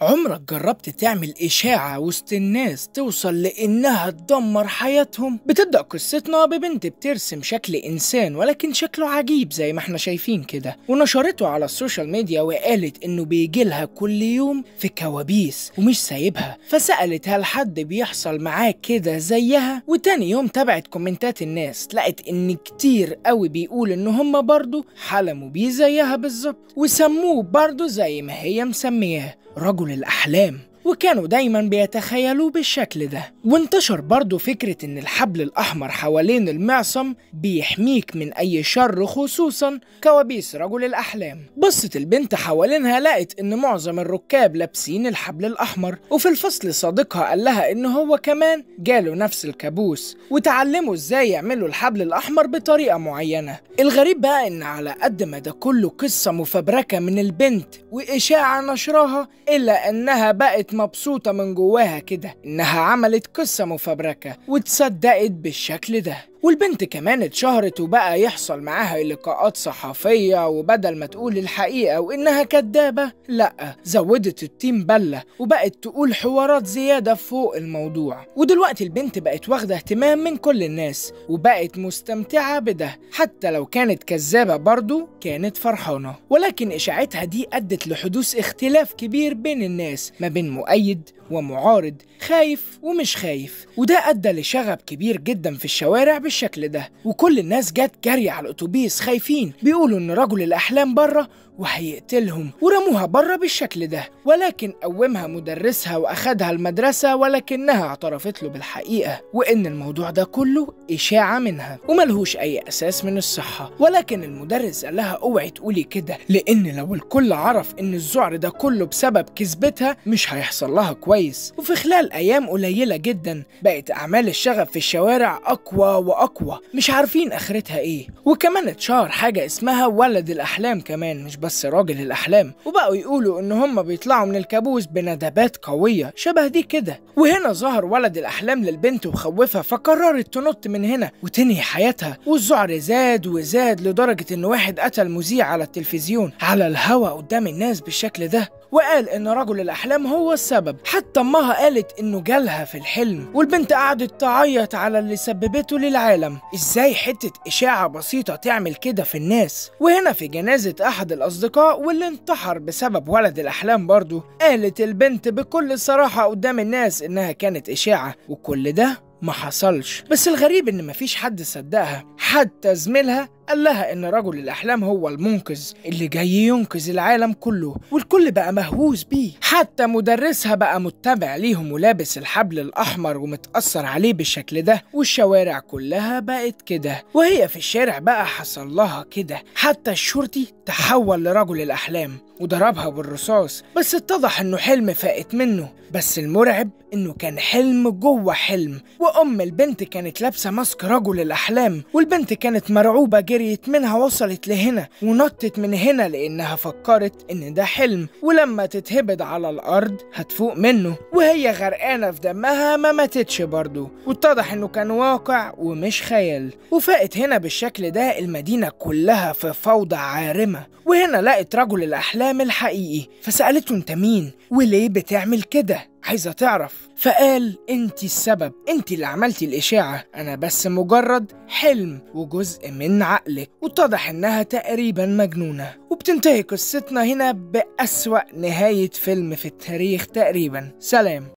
عمرك جربت تعمل إشاعة وسط الناس توصل لإنها تدمر حياتهم؟ بتبدأ قصتنا ببنت بترسم شكل إنسان ولكن شكله عجيب زي ما احنا شايفين كده ونشرته على السوشيال ميديا وقالت إنه بيجيلها كل يوم في كوابيس ومش سايبها فسألت هل حد بيحصل معاه كده زيها وتاني يوم تابعت كومنتات الناس لقت إن كتير قوي بيقول إن هما برضه حلموا بيه زيها بالظبط وسموه برضه زي ما هي مسمياه رجل الأحلام وكانوا دايما بيتخيلوه بالشكل ده وانتشر برضه فكرة ان الحبل الاحمر حوالين المعصم بيحميك من اي شر خصوصا كوابيس رجل الاحلام بصت البنت حوالينها لقت ان معظم الركاب لابسين الحبل الاحمر وفي الفصل صديقها قال لها ان هو كمان جاله نفس الكابوس وتعلموا ازاي يعملوا الحبل الاحمر بطريقة معينة الغريب بقى ان على قد ما ده كله قصة مفبركة من البنت واشاعة نشرها الا انها بقت مبسوطة من جواها كده إنها عملت قصة مفبركة وتصدقت بالشكل ده والبنت كمان اتشهرت وبقى يحصل معاها لقاءات صحفية وبدل ما تقول الحقيقة وإنها كدابة لأ زودت التيم بلة وبقت تقول حوارات زيادة فوق الموضوع ودلوقتي البنت بقت واخدة اهتمام من كل الناس وبقت مستمتعة بده حتى لو كانت كذابة برضو كانت فرحانة ولكن إشاعتها دي أدت لحدوث اختلاف كبير بين الناس ما بين مؤيد ومعارض خايف ومش خايف وده أدى لشغب كبير جدا في الشوارع بالشكل ده وكل الناس جت جري على الأتوبيس خايفين بيقولوا إن رجل الأحلام بره وهيقتلهم ورموها بره بالشكل ده ولكن قومها مدرسها واخدها المدرسة ولكنها اعترفت له بالحقيقة وان الموضوع ده كله اشاعة منها وملهوش اي اساس من الصحة ولكن المدرس قال لها اوعي تقولي كده لان لو الكل عرف ان الذعر ده كله بسبب كذبتها مش هيحصل لها كويس وفي خلال ايام قليلة جدا بقت اعمال الشغب في الشوارع اقوى واقوى مش عارفين اخرتها ايه وكمان اتشهر حاجة اسمها ولد الاحلام كمان مش بس راجل الأحلام وبقوا يقولوا إن هم بيطلعوا من الكابوس بندبات قوية شبه دي كده وهنا ظهر ولد الأحلام للبنت وخوفها فقررت تنط من هنا وتنهي حياتها والذعر زاد وزاد لدرجة إن واحد قتل مذيع على التلفزيون على الهوا قدام الناس بالشكل ده وقال ان رجل الاحلام هو السبب حتى امها قالت انه جالها في الحلم والبنت قعدت تعيط على اللي سببته للعالم ازاي حته اشاعه بسيطه تعمل كده في الناس وهنا في جنازه احد الاصدقاء واللي انتحر بسبب ولد الاحلام برضه قالت البنت بكل صراحه قدام الناس انها كانت اشاعه وكل ده ما حصلش بس الغريب ان مفيش حد صدقها حتى زميلها قال لها ان رجل الاحلام هو المنقذ اللي جاي ينقذ العالم كله والكل بقى مهووس بيه حتى مدرسها بقى متبع ليهم ولابس الحبل الاحمر ومتاثر عليه بالشكل ده والشوارع كلها بقت كده وهي في الشارع بقى حصل لها كده حتى الشرطي تحول لرجل الاحلام وضربها بالرصاص بس اتضح انه حلم فائت منه بس المرعب انه كان حلم جوه حلم وام البنت كانت لابسه ماسك رجل الاحلام والبنت كانت مرعوبه جريت منها وصلت لهنا ونطت من هنا لانها فكرت ان ده حلم ولما تتهبد على الارض هتفوق منه وهي غرقانه في دمها ما ماتتش برضه واتضح انه كان واقع ومش خيال وفاقت هنا بالشكل ده المدينه كلها في فوضى عارمه وهنا لقت رجل الاحلام الحقيقي فسالته انت مين وليه بتعمل كده عايزة تعرف فقال انت السبب انت اللي عملتي الإشاعة أنا بس مجرد حلم وجزء من عقلك واتضح إنها تقريبا مجنونة وبتنتهي قصتنا هنا بأسوأ نهاية فيلم في التاريخ تقريبا سلام